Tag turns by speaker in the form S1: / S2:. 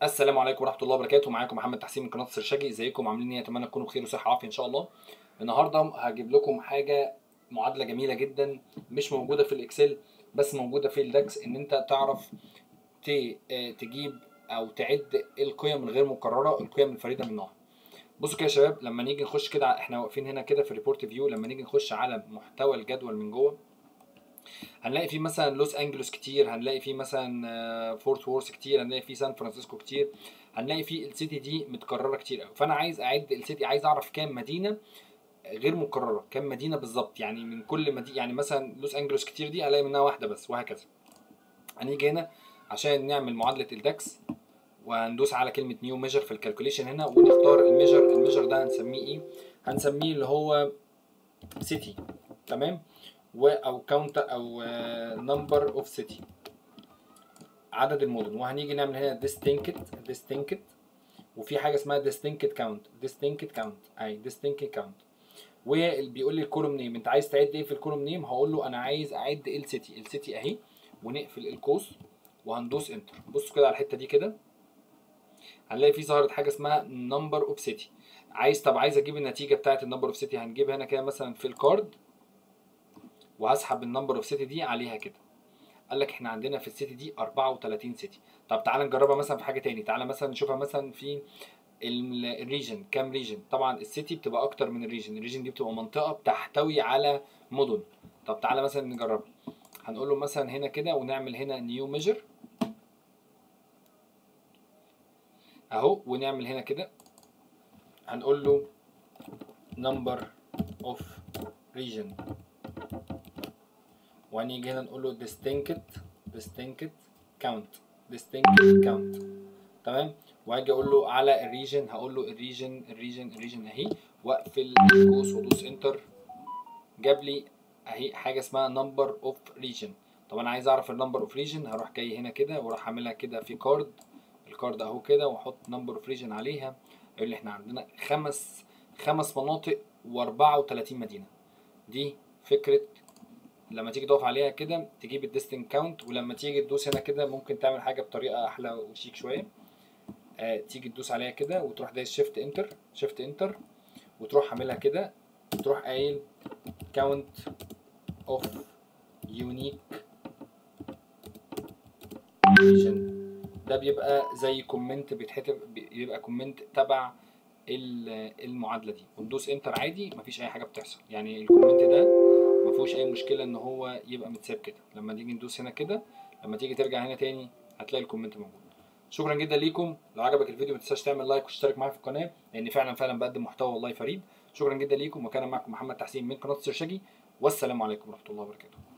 S1: السلام عليكم ورحمه الله وبركاته معاكم محمد تحسين من قناه السرشاجي ازيكم عاملين ايه اتمنى تكونوا بخير وصحه وعافيه ان شاء الله النهارده هجيب لكم حاجه معادله جميله جدا مش موجوده في الاكسل بس موجوده في الداكس ان انت تعرف ت- آه، تجيب او تعد القيم الغير مكرره القيم الفريده من نوعها بصوا كده يا شباب لما نيجي نخش كده ع- احنا واقفين هنا كده في الريبورت فيو لما نيجي نخش على محتوى الجدول من جوه هنلاقي فيه مثلا لوس انجلوس كتير هنلاقي فيه مثلا آه، فورت وورث كتير هنلاقي فيه سان فرانسيسكو كتير هنلاقي فيه السيتي دي متكرره كتير قوي فانا عايز اعد السيتي عايز اعرف كام مدينه غير مكرره كام مدينه بالظبط يعني من كل مدينه يعني مثلا لوس انجلوس كتير دي الاقي منها واحده بس وهكذا هنيجي هنا عشان نعمل معادله الداكس وهندوس على كلمه نيو ميجر في الكالكوليشن هنا ونختار الميجر الميجر ده هنسميه ايه هنسميه اللي هو سيتي تمام و او كاونت او نمبر اوف سيتي عدد المدن وهنيجي نعمل هنا distinct distinct وفي حاجه اسمها distinct count distinct count اي distinct count وبيقول لي الكولوم نيم انت عايز تعد ايه في الكولوم نيم هقول له انا عايز اعد السيتي السيتي اهي ونقفل القوس وهندوس انتر بصوا كده على الحته دي كده هنلاقي في ظهرت حاجه اسمها نمبر اوف سيتي عايز طب عايز اجيب النتيجه بتاعه النمبر اوف سيتي هنجيب هنا كده مثلا في الكارد وهسحب النمبر اوف سيتي دي عليها كده قال لك احنا عندنا في السيتي دي 34 سيتي طب تعالى نجربها مثلا في حاجه تاني تعالى مثلا نشوفها مثلا في ال- الريجن كام ريجن طبعا السيتي بتبقى اكتر من الريجن الريجن دي بتبقى منطقه بتحتوي على مدن طب تعالى مثلا نجربها هنقول له مثلا هنا كده ونعمل هنا نيو ميجر اهو ونعمل هنا كده هنقول له number of region وهنيجي هنا نقول له distinct distinct count distinct count تمام وهاجي اقول له على الريجن هقول له الريجن الريجن الريجن اهي واقفل القوس وادوس انتر جاب لي اهي حاجه اسمها نمبر اوف ريجن طب انا عايز اعرف النمبر اوف ريجن هروح جاي هنا كده واروح عاملها كده في كارد الكارد اهو كده واحط نمبر اوف ريجن عليها يقول لي احنا عندنا خمس خمس مناطق و34 مدينه دي فكره لما تيجي تقف عليها كده تجيب الديستنت كاونت ولما تيجي تدوس هنا كده ممكن تعمل حاجه بطريقه احلى وشيك شويه آه تيجي تدوس عليها كده وتروح دايس شيفت انتر شيفت انتر وتروح عاملها كده وتروح قايل كاونت اوف يونيك ريجن ده بيبقى زي كومنت بيتحتف بيبقى كومنت تبع ال- المعادله دي وندوس انتر عادي مفيش اي حاجه بتحصل يعني الكومنت ده ما فيهوش اي مشكله ان هو يبقى متساب كده لما تيجي ندوس هنا كده لما تيجي ترجع هنا تاني هتلاقي الكومنت موجود شكرا جدا ليكم لو عجبك الفيديو ما تنساش تعمل لايك وتشترك معايا في القناه لان فعلا فعلا بقدم محتوى والله فريد شكرا جدا ليكم وكان معكم محمد تحسين من قناه السرشاجي والسلام عليكم ورحمه الله وبركاته